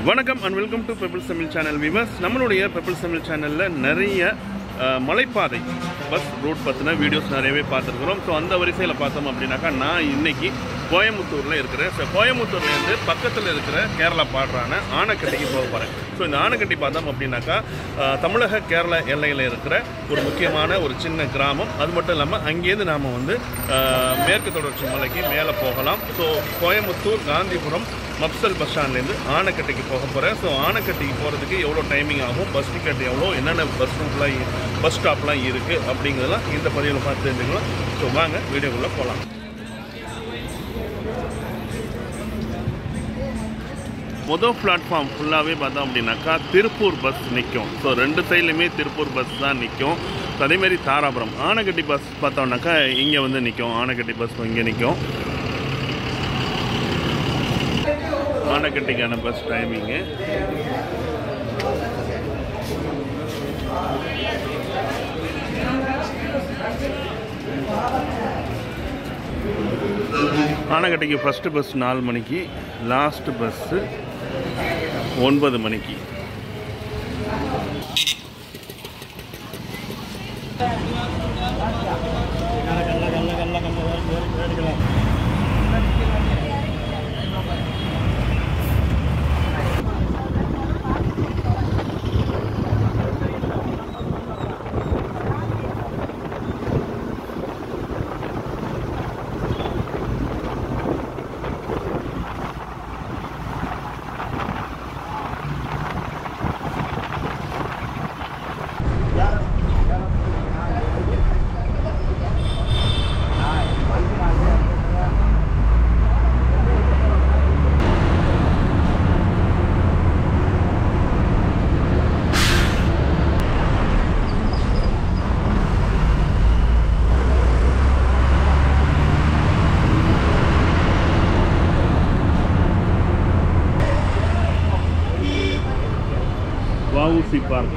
வணக்கம் and welcome to Pebbles Tamil channel viewers நம்மளுடைய Pebbles Tamil சேனலில் நிறைய அஹ், மலைப்பாதை பஸ் ரூட் பற்றின வீடியோஸ் நிறையவே பார்த்துருக்குறோம் ஸோ அந்த வரிசையில் பார்த்தோம் அப்படின்னாக்கா நான் இன்னைக்கு கோயம்புத்தூரில் இருக்கிறேன் ஸோ கோயம்புத்தூர்லேருந்து பக்கத்தில் இருக்கிற கேரளா பாடுறான ஆனைக்கட்டிக்கு போக போகிறேன் ஸோ இந்த ஆனைக்கட்டி பார்த்தோம் அப்படின்னாக்கா அஹ், தமிழக கேரள எல்லையில் இருக்கிற ஒரு முக்கியமான ஒரு சின்ன கிராமம் அது மட்டும் இல்லாமல் அங்கேருந்து நாம் வந்து அஹ், மேற்கு தொடர்ச்சி மலைக்கு மேலே போகலாம் ஸோ கோயம்புத்தூர் காந்திபுரம் மப்சல் பஸ் ஸ்டாண்ட்லேருந்து ஆனைக்கட்டிக்கு போக போகிறேன் ஸோ ஆனைக்கட்டிக்கு போகிறதுக்கு எவ்வளோ டைமிங் ஆகும் பஸ் டிக்கெட் எவ்வளோ என்னென்ன பஸ் ரூட்லாம் பஸ் ஸ்டாப்லாம் இருக்குது அப்படிங்கிறதெல்லாம் இந்த பதிவில் பார்த்து தெரிஞ்சுக்கலாம் ஸோ வாங்க வீடியோக்குள்ளே போகலாம் மொதல் பிளாட்ஃபார்ம் ஃபுல்லாகவே பார்த்தோம் அப்படின்னாக்கா திருப்பூர் பஸ் நிற்கும் ஸோ ரெண்டு சைட்லையுமே திருப்பூர் பஸ் தான் நிற்கும் அதேமாரி தாராபுரம் ஆனைக்கட்டி பஸ் பார்த்தோம்னாக்கா இங்கே வந்து நிற்கும் ஆனைக்கட்டி பஸ் இங்கே நிற்கும் ஆனைக்கட்டிக்கான பஸ் டைமிங்கு ஆனைக்கட்டிக்கு ஃபஸ்ட்டு பஸ் நாலு மணிக்கு லாஸ்ட் பஸ்ஸு ஒன்பது மணிக்கு வஉசி பார்க்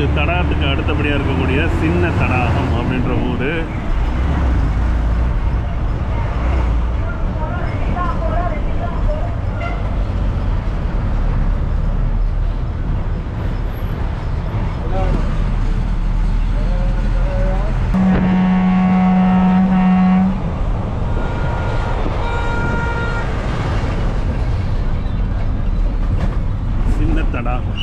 தடாகத்துக்கு அடுத்தபடியாக இருக்கக்கூடிய சின்ன தடாகம் அப்படின்ற ஊர் சின்ன தடாகம்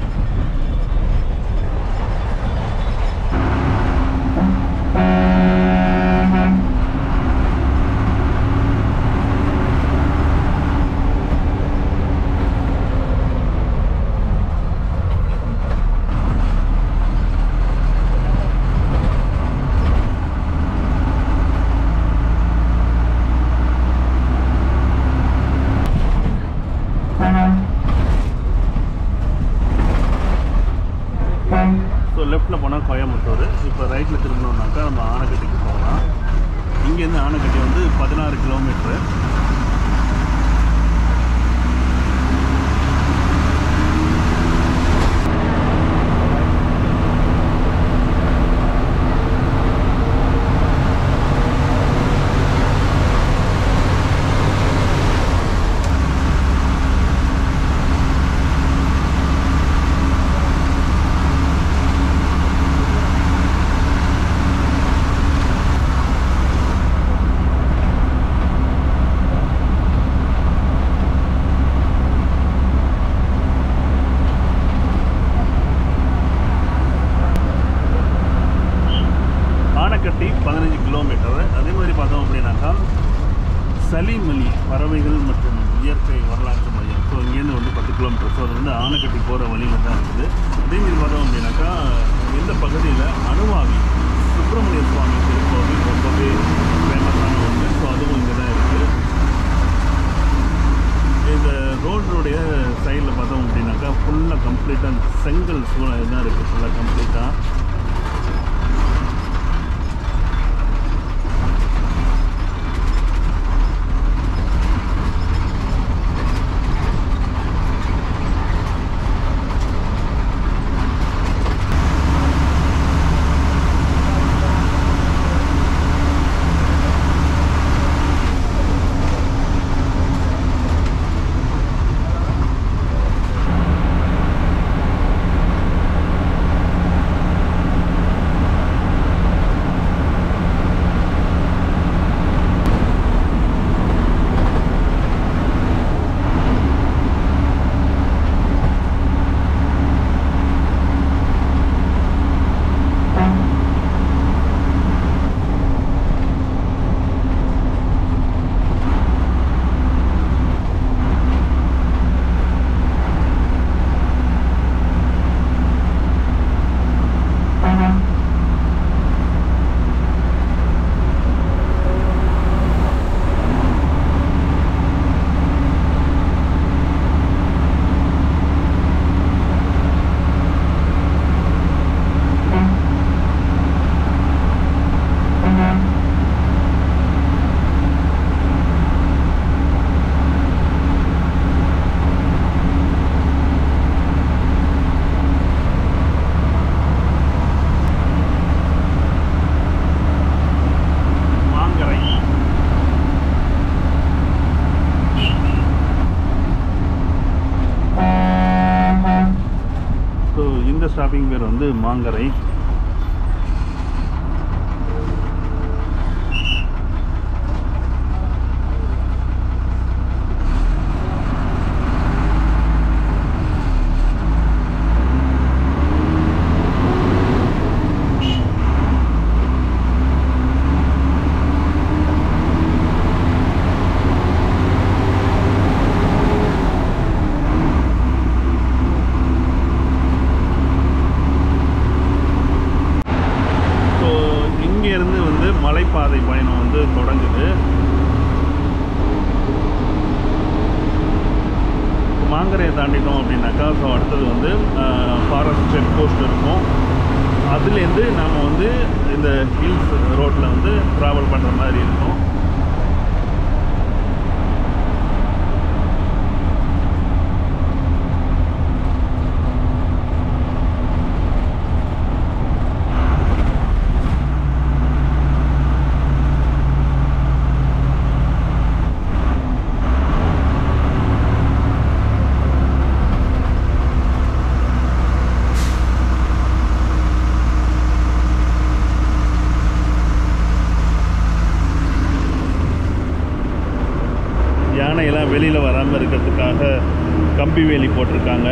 ஸோ லெஃப்ட்டில் போனால் கோயம்புத்தூர் இப்போ ரைட்டில் திரும்பணுன்னாக்கா நம்ம ஆனைக்கட்டிக்கு போகலாம் இங்கேருந்து ஆனைக்கட்டி வந்து பதினாறு கிலோமீட்ரு ஆனைக்கட்டி பதினஞ்சு கிலோமீட்டர் அதே மாதிரி பார்த்தோம் அப்படின்னாக்கா சலிமலி பறவைகள் மற்றும் இயற்கை வரலாற்று மையம் ஸோ இங்கேருந்து வந்து பத்து கிலோமீட்டர் ஸோ அது வந்து ஆனைக்கட்டி போகிற வழியில் தான் இருக்குது அதே மாதிரி பார்த்தோம் அப்படின்னாக்கா இந்த பகுதியில் அணுவாவி சுப்பிரமணிய சுவாமி திருக்கோவில் ரொம்பவே ஃபேமஸான ஒன்று ஸோ அதுவும் இங்கே தான் இருக்குது இந்த ரோடுடைய சைடில் பார்த்தோம் அப்படின்னாக்கா ஃபுல்லாக கம்ப்ளீட்டாக செங்கல் சூழல் தான் இருக்குது ஃபுல்லாக கம்ப்ளீட்டாக மாங்கரை ஸோ இந்த ஸ்டாப்பிங் பேர் வந்து மாங்கரை ஸோ இங்கேருந்து வந்து மலைப்பாதை பயணம் வந்து தொடங்குது மாங்கரையை தாண்டிட்டோம் அப்படின்னாக்கா ஸோ அடுத்தது வந்து ஃபாரஸ்ட் செக் போஸ்ட் இருக்கும் அதுலேருந்து நாம் வந்து இந்த ஹில்ஸ் ரோட்டில் வந்து ட்ராவல் பண்ணுற மாதிரி இருக்கும் பார்த்தீங்கன்னா வெளியில் வராமல் இருக்கிறதுக்காக கம்பி வேலி போட்டிருக்காங்க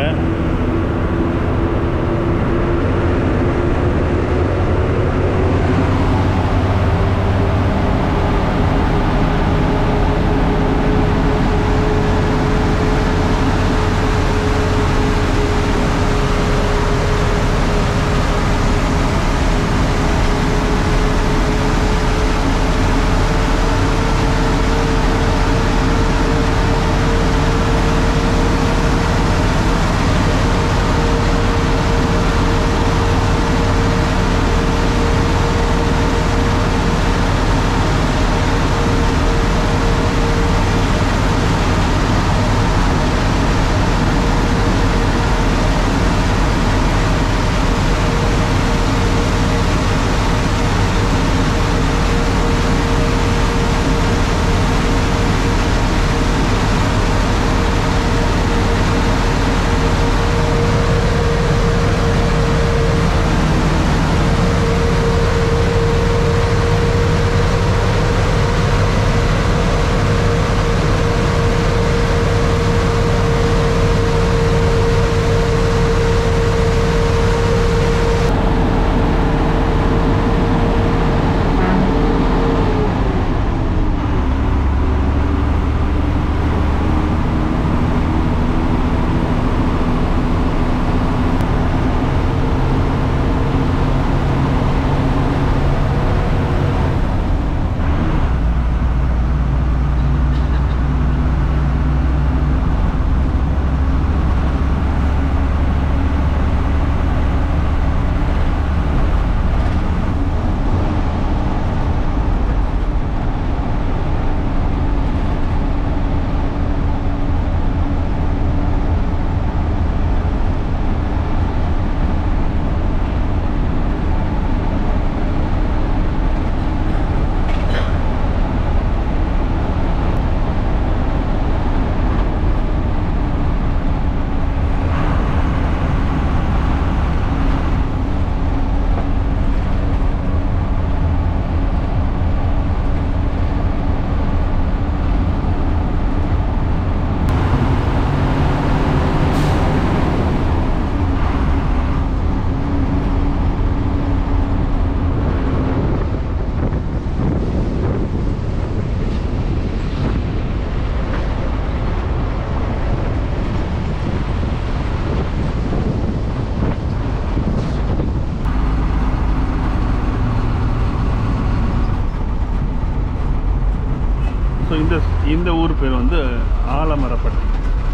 ஸோ இந்த இந்த ஊர் பேர் வந்து ஆலமரப்பட்டி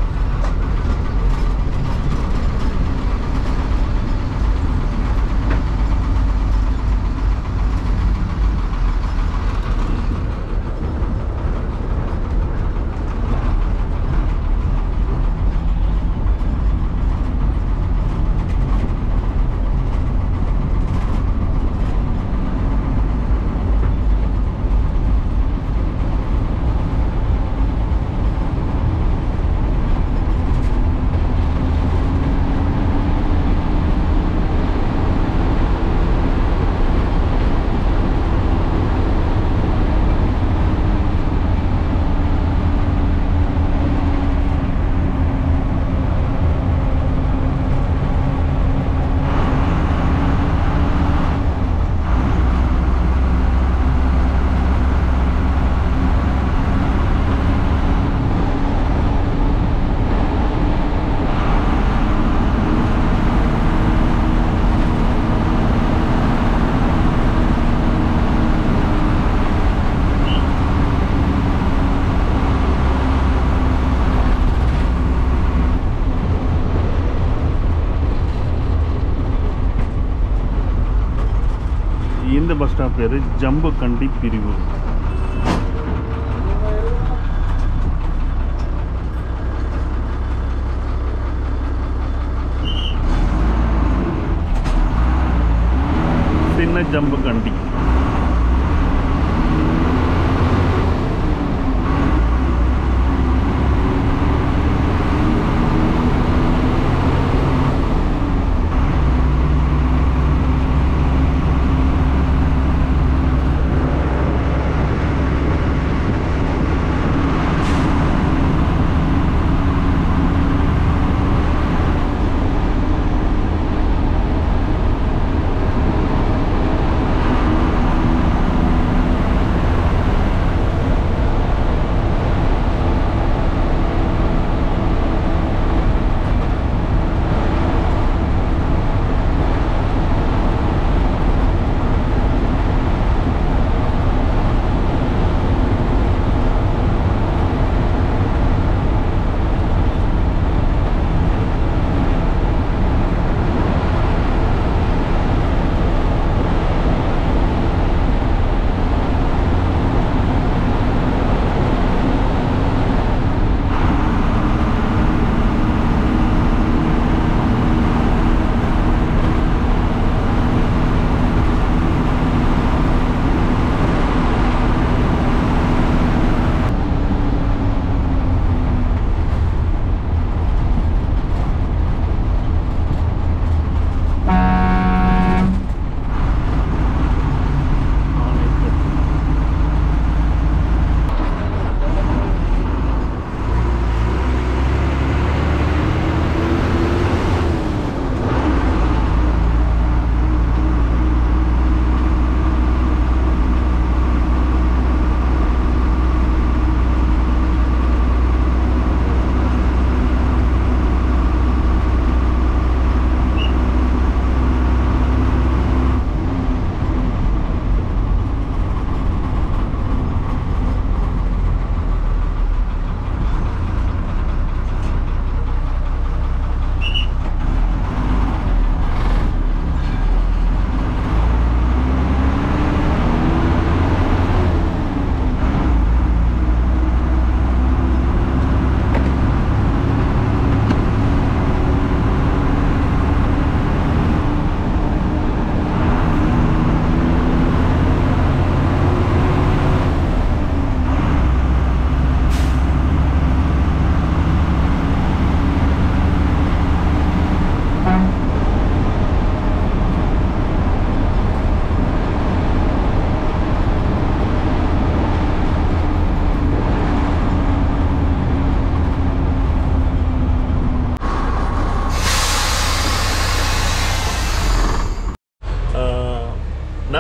இந்த பஸ் ஸ்டாப் பேர் ஜம்புகண்டி பிரிவு சின்ன ஜம்புகண்டி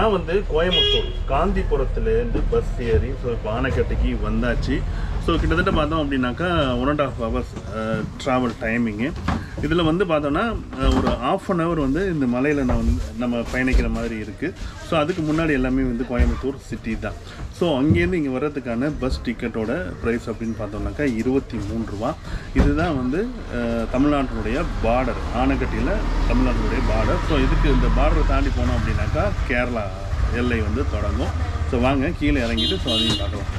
நான் வந்து கோயம்புத்தூர் காந்திபுரத்துலேருந்து பஸ் ஏறி ஸோ இப்போ ஆனைக்கட்டிக்கு வந்தாச்சு ஸோ கிட்டத்தட்ட பார்த்தோம் அப்படின்னாக்கா one and half hours travel timing இதில் வந்து பார்த்தோன்னா அஹ், ஒரு ஆஃப் அன் ஹவர் வந்து இந்த மலையில் நான் வந்து நம்ம பயணிக்கிற மாதிரி இருக்குது ஸோ அதுக்கு முன்னாடி எல்லாமே வந்து கோயம்புத்தூர் சிட்டி தான் ஸோ அங்கேருந்து இங்கே வர்றதுக்கான பஸ் டிக்கெட்டோட ப்ரைஸ் அப்படின்னு பார்த்தோம்னாக்கா இருபத்தி மூணு ரூபா இதுதான் வந்து அஹ், தமிழ்நாட்டினுடைய பார்டர் ஆனைக்கட்டியில் தமிழ்நாட்டினுடைய பார்டர் ஸோ இதுக்கு இந்த பார்டரை தாண்டி போனோம் அப்படின்னாக்கா கேரளா எல்லை வந்து தொடங்கும் ஸோ வாங்க கீழே இறங்கிட்டு ஸோ அதையும் பார்க்கலாம்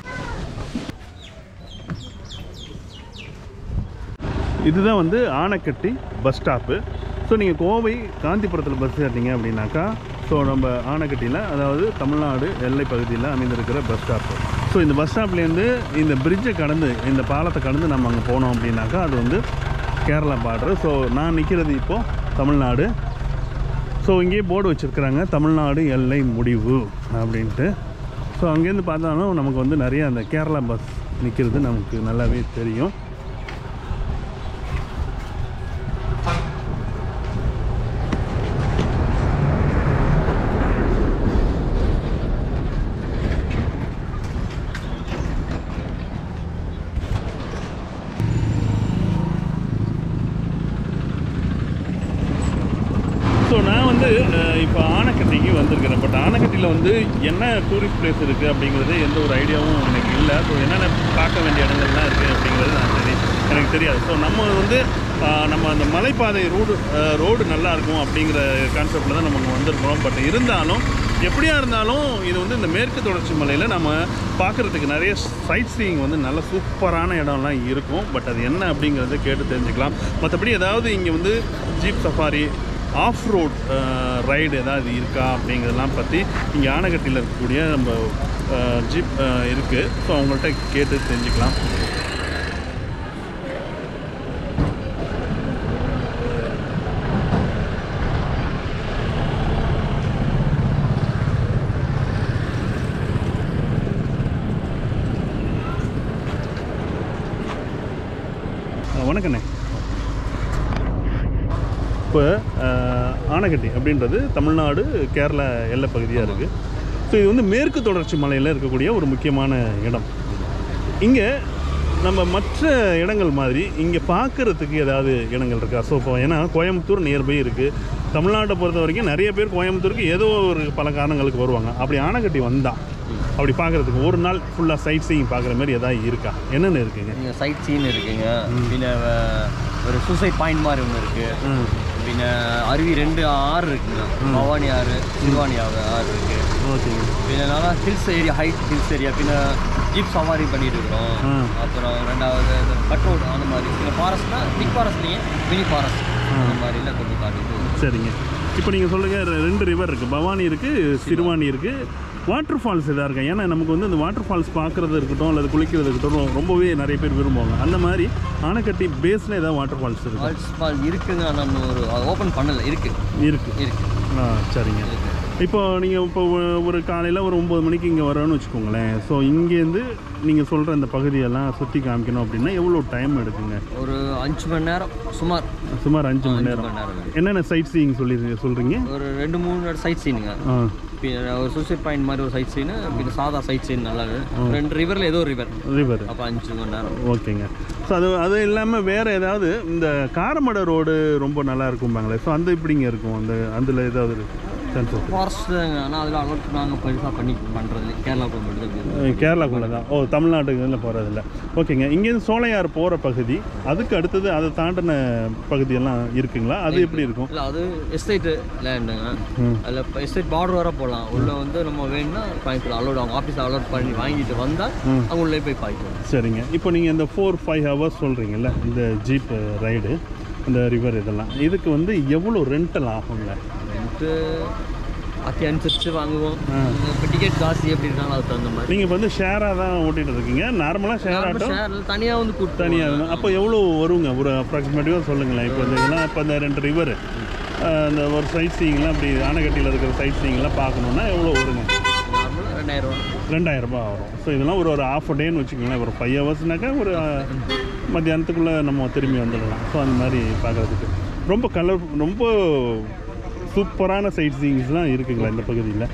இதுதான் வந்து ஆனைக்கட்டி பஸ் ஸ்டாப்பு ஸோ நீங்கள் கோவை காந்திபுரத்தில் பஸ் ஏறினீங்க அப்படின்னாக்கா ஸோ நம்ம ஆனைக்கட்டியில் அதாவது தமிழ்நாடு எல்லை பகுதியில் அமைந்திருக்கிற பஸ் ஸ்டாப்பு ஸோ இந்த பஸ் ஸ்டாப்லேருந்து இந்த பிரிட்ஜை கடந்து இந்த பாலத்தை கடந்து நம்ம அங்கே போனோம் அப்படின்னாக்கா அது வந்து கேரளா பார்டர் ஸோ நான் நிற்கிறது இப்போது தமிழ்நாடு ஸோ இங்கேயே போர்டு வச்சுருக்குறாங்க தமிழ்நாடு எல்லை முடிவு அப்படின்ட்டு ஸோ அங்கேருந்து பார்த்தாலும் நமக்கு வந்து நிறைய அந்த கேரளா பஸ் நிற்கிறது நமக்கு நல்லாவே தெரியும் ஸோ நான் வந்து அஹ், இப்போ ஆனைக்கட்டிக்கு வந்திருக்கிறேன் பட் ஆனைக்கட்டியில் வந்து என்ன டூரிஸ்ட் பிளேஸ் இருக்குது அப்படிங்கிறது எந்த ஒரு ஐடியாவும் எனக்கு இல்லை ஸோ என்னென்ன பார்க்க வேண்டிய இடங்கள்லாம் இருக்குது அப்படிங்கிறது நான் தெரி எனக்கு தெரியாது ஸோ நம்ம வந்து அஹ், நம்ம அந்த மலைப்பாதை ரோடு ரோடு நல்லா இருக்கும் அப்படிங்கிற கான்செப்டில் தான் நம்ம இங்க வந்திருக்கிறோம் பட் இருந்தாலும் எப்படியா இருந்தாலும் இது வந்து இந்த மேற்கு தொடர்ச்சி மலையில் நம்ம பார்க்குறதுக்கு நிறைய சைட் சீயிங் வந்து நல்ல சூப்பரான இடம்லாம் இருக்கும் பட் அது என்ன அப்படிங்கிறத கேட்டு தெரிஞ்சுக்கலாம் மற்றபடி ஏதாவது இங்கே வந்து jeep safari off road ride ஏதாவது இருக்கா அப்படிங்கிறதெல்லாம் பற்றி இங்கே ஆனைக்கட்டியில் இருக்கக்கூடிய நம்ம ஜீப் இருக்குது ஸோ அவங்கள்ட்ட கேட்டு தெரிஞ்சுக்கலாம் அஹ், வணக்கண்ணே இப்போ அஹ், ஆனைக்கட்டி அப்படின்றது தமிழ்நாடு கேரளா எல்லை பகுதியாக இருக்குது ஸோ இது வந்து மேற்கு தொடர்ச்சி மலையில் இருக்கக்கூடிய ஒரு முக்கியமான இடம் இங்கே நம்ம மற்ற இடங்கள் மாதிரி இங்கே பார்க்குறதுக்கு ஏதாவது இடங்கள் இருக்கா ஸோ இப்போ ஏன்னா கோயம்புத்தூர் நியர்பை இருக்குது தமிழ்நாட்டை பொறுத்த வரைக்கும் நிறைய பேர் கோயம்புத்தூருக்கு ஏதோ ஒரு பல காரணங்களுக்கு வருவாங்க அப்படி ஆனைக்கட்டி வந்தால் அப்படி பார்க்குறதுக்கு ஒரு நாள் ஃபுல்லாக சைட் சீயிங் பார்க்குற மாதிரி ஏதாவது இருக்கா என்னென்ன இருக்குங்க இங்கே சைட் சீன் இருக்குங்க பின்ன வ- ஒரு சூசைட் பாயிண்ட் மாதிரி ஒன்று இருக்கு ம் பின்ன அருவி ரெண்டு ஆறு இருக்குங்க பவானி ஆறு சிறுவாணி ஆறு ஆறு இருக்கு ஓகேங்க பின்ன நல்லா hills area height hills area பின்ன ஜீப் சவாரி பண்ணிட்டு இருக்கிறோம் ம். அப்புறம் ரெண்டாவது கட் ரோடு அந்த மாதிரி பின்ன ஃபாரஸ்ட்னா பிக் ஃபாரஸ்ட்லேயே மினி ஃபாரஸ்ட் அந்த மாதிரிலாம் கொஞ்சம் காட்டுது சரிங்க இப்போ நீங்கள் சொல்லுங்கள் ரெண்டு ரிவர் இருக்குது பவானி இருக்குது சிறுவாணி இருக்குது வாட்டர் ஃபால்ஸ் எதாக இருக்கா ஏன்னா நமக்கு வந்து அந்த வாட்டர் ஃபால்ஸ் பார்க்குறது இருக்கட்டும் அல்லது குளிக்கிறது இருக்கட்டும் ரொம்பவே நிறைய பேர் விரும்புவாங்க அந்த மாதிரி ஆனைக்கட்டி பேஸில் ஏதாவது வாட்டர் ஃபால்ஸ் இருக்கு ஃபால்ஸ் ஃபால் இருக்குங்க ஆனால் ஒரு ஓப்பன் பண்ணல இருக்கு இருக்கு இருக்கு ஆ சரிங்க இருக்கு இப்போ நீங்கள் இப்போ ஒ- ஒரு காலையில் ஒரு ஒம்பது மணிக்கு இங்கே வரோன்னு வச்சுக்கோங்களேன் ஸோ இங்கேருந்து நீங்கள் சொல்கிற அந்த பகுதியெல்லாம் சுற்றி காமிக்கணும் அப்படின்னா எவ்வளோ டைம் எடுக்குங்க ஒரு அஞ்சு மணி நேரம் சுமார் சுமார் அஞ்சு மணி அஞ்சு நேரம் மணி நேரம் என்னென்ன சைட் சீயிங் சொல்லி சொல்கிறீங்க ஒரு ரெண்டு மூணு சைட் சீனுங்க ஆ பின்ன ஒரு சூசைட் பாயிண்ட் மாதிரி ஒரு சைட் சீனு பின்ன சாதா சைட் சீன் நல்லா இருக்கு. ரெண்டு ரிவரில் ஏதோ ரிவர் ரிவர் அப்போ அஞ்சு மணி நேரம் ஓகேங்க ஸோ அது அது இல்லாமல் வேறு ஏதாவது இந்த காரமடை ரோடு ரொம்ப நல்லா இருக்கும்பாங்களே ஸோ அந்த இப்படிங்க இருக்கும் அந்த அதில் ஏதாவது சான்ஸ் ஃபாரஸ்ட் ஆனால் அதில் அலோட் நாங்கள் பெருசாக பண்ணி பண்ணுறது கேரளா போகும்போது கேரளாக்குள்ளே தான் ஓ தமிழ்நாட்டுக்குள்ள போகிறதில்ல ஓகேங்க இங்கேருந்து சோலையார் போகிற பகுதி அதுக்கு அடுத்தது அதை தாண்டின பகுதியெல்லாம் இருக்குங்களா அது எப்படி இருக்கும் இல்லை அது எஸ்டேட்டு லேண்டுங்க ம். அதில் இப்போ எஸ்டேட் பார்டர் வர போகலாம் உள்ளே வந்து நம்ம வேணும்னா பாய்க்கலாம் அலோட் அவங்க ஆஃபீஸில் அலோட் பண்ணி வாங்கிட்டு வந்தால் ம். அவங்க உள்ளே போய் பாய்க்கலாம் சரிங்க இப்போ நீங்கள் இந்த ஃபோர் ஃபைவ் ஹவர்ஸ் சொல்கிறீங்கல்ல இந்த ஜீப் ரைடு இந்த ரிவர் இதெல்லாம் இதுக்கு வந்து எவ்வளோ ரெண்டல் ஆகுங்க வந்துட்டு அத்தி அனுசரித்து வாங்குவோம் ஆ. இப்போ டிக்கெட் காசு எப்படி இருக்காங்களோ அதுக்கு தகுந்த மாதிரி நீங்கள் இப்போ வந்து ஷேராக தான் ஓட்டிகிட்டு இருக்கீங்க நார்மலாக ஷேர் ஆட்டோ ஷேரில் தனியாக வந்து கூப்பிட்டு தனியாக அப்போ எவ்வளோ வருங்க ஒரு அப்ராக்சிமேட்டிவாக சொல்லுங்களேன் இப்போ இந்த இதெல்லாம் இப்போ இந்த ரெண்டு ரிவர் அந்த ஒரு சைட் சீயிங்லாம் அப்படி ஆனைக்கட்டியில் இருக்கிற சைட் சீயிங்லாம் பார்க்கணுன்னா எவ்வளோ வருங்க நார்மலாக ரெண்டாயிரம் ரூபா ரெண்டாயிரம் ரூபாய் வரும் ஸோ இதெல்லாம் ஒரு ஒரு ஆஃப் டேன்னு வச்சுக்கோங்களேன் ஒரு ஃபைவ் ஹவர்ஸ்னாக்கா ஒரு அஹ், மத்தியானத்துக்குள்ளே நம்ம திரும்பி வந்துடலாம் ஸோ அந்த மாதிரி பார்க்குறதுக்கு ரொம்ப கலர் ரொம்ப சூப்பரான சைட் சீயிங்ஸ்லாம் இருக்குங்களா இந்த பகுதியில்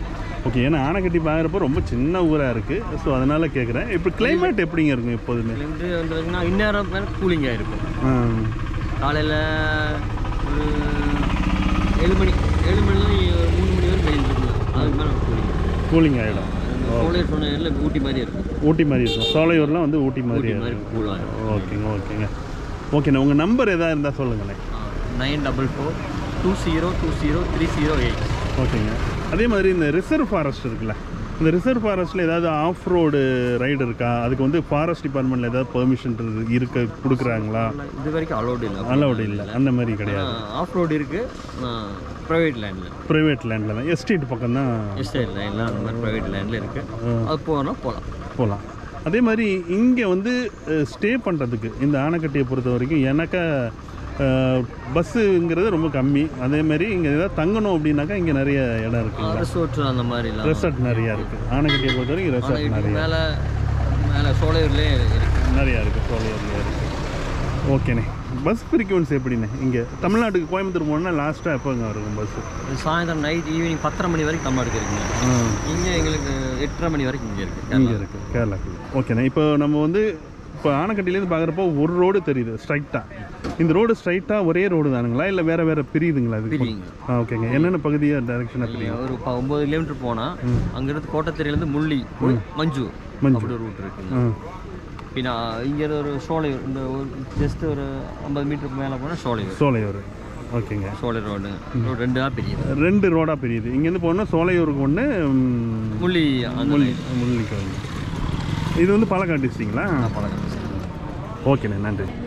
ஓகே ஏன்னா ஆனைக்கட்டி பார்க்குறப்போ ரொம்ப சின்ன ஊராக இருக்குது ஸோ அதனால் கேட்குறேன் இப்போ climate எப்படிங்க இருக்கும் எப்போதுமே வந்து வந்ததுன்னா இந்நேரம் மேலே கூலிங்காக இருக்கும் ஆ, காலையில் ஒரு ஏழு மணி ஏழு மணிலேருந்து மூணு மணி வரை வெயில் இருக்கும் அதுக்கு மேலே கூலிங் கூலிங் ஆகிடும் சோலையர் சொன்ன இல்லை ஊட்டி மாதிரி இருக்கும் ஊட்டி மாதிரி இருக்கும் சோலையூர்லாம் வந்து ஊட்டி மாதிரி ஊட்டி மாதிரி கூலாக இருக்கும் ஓகேங்க ஓகேங்க ஓகேண்ணா உங்கள் நம்பர் எதாக இருந்தால் சொல்லுங்களேன் nine double four two zero two zero three zero eight ஓகேங்க அதே மாதிரி இந்த ரிசர்வ் ஃபாரஸ்ட் இருக்குல்ல இந்த ரிசர்வ் ஃபாரஸ்ட்டில் ஏதாவது ஆஃப் ரோடு ரைடு இருக்கா அதுக்கு வந்து ஃபாரஸ்ட் டிபார்ட்மெண்ட்டில் ஏதாவது பெர்மிஷன் இருக்க கொடுக்குறாங்களா இது வரைக்கும் அலோடு இல்லை அலௌடு இல்லை அந்த மாதிரி கிடையாது ஆஃப் ரோடு இருக்குது ப்ரைவேட் லேண்டில் ப்ரைவேட் லேண்டில் தான் எஸ்டேட் பக்கம் தான் எஸ்டேட் லேண்டில் அந்த மாதிரி ப்ரைவேட் லேண்டில் இருக்குது அது போனால் போகலாம் போகலாம் அதே மாதிரி இங்கே வந்து ஸ்டே பண்ணுறதுக்கு இந்த ஆனைக்கட்டியை பொறுத்த வரைக்கும் எனக்கு பஸ்ஸுங்கிறது ரொம்ப கம்மி அதே மாதிரி இங்கே ஏதாவது தங்கணும் அப்படின்னாக்கா இங்கே நிறைய இடம் இருக்குங்களா ரிசோர்ட் அந்த மாதிரிலாம் ரெசார்ட் நிறையா இருக்குது ஆனைக்கட்டியை பொறுத்த வரைக்கும் ரெசார்ட் நிறைய மேலே மேலே சோலையூர்லேயே இருக்குது நிறையா இருக்குது சோழியர்லேயே இருக்குது ஓகேண்ணே பஸ் ஃப்ரீக்வன்சி எப்படிண்ணே இங்கே தமிழ்நாட்டுக்கு கோயம்புத்தூர் போனால் லாஸ்ட்டாக எப்போங்க இருக்கும் பஸ்ஸு சாயந்தரம் நைட் ஈவினிங் பத்தரை மணி வரைக்கும் தமிழ்நாடுக்கு இருக்குங்க இங்கே எங்களுக்கு எட்டரை மணி வரைக்கும் இங்கே இருக்குது இங்கே இருக்குது கேரளாக்கு ஓகேண்ணே இப்போ நம்ம வந்து இப்போ ஆனைக்கட்டிலேருந்து பார்க்குறப்போ ஒரு ரோடு தெரியுது ஸ்ட்ரைட்டாக இந்த ரோடு ஸ்ட்ரைட்டாக ஒரே ரோடு தானுங்களா இல்லை வேறு வேறு பிரியுதுங்களா இது பிரியுங்க. ஆ ஓகேங்க என்னென்ன பகுதியாக டைரக்ஷனாக பிரியும் ஒரு ப- ஒன்பது கிலோமீட்டர் போனால் அங்கேருந்து கோட்டத்தெரியிலேருந்து முள்ளி போய் மஞ்சு மஞ்சு. அப்படி ஒரு ரூட் இருக்குங்க ஆ பின்ன இங்கே ஒரு சோலையூர் இந்த ஒரு ஜஸ்ட் ஒரு ஐம்பது மீட்டருக்கு மேலே போனால் சோலையூர் சோலையூர் ஓகேங்க சோலை ரோடு ரோடு ரெண்டு தான் பிரியுது ரெண்டு ரோடாக பிரியுது இங்கேருந்து போனால் சோலையூருக்கு ஒன்று முள்ளி அந்த முள்ளி முள்ளிக்கு ஒன்று இது வந்து பாலக்காடு டிஸ்ட்ரிங்களா பழக்கம் ஓகேண்ணே நன்றி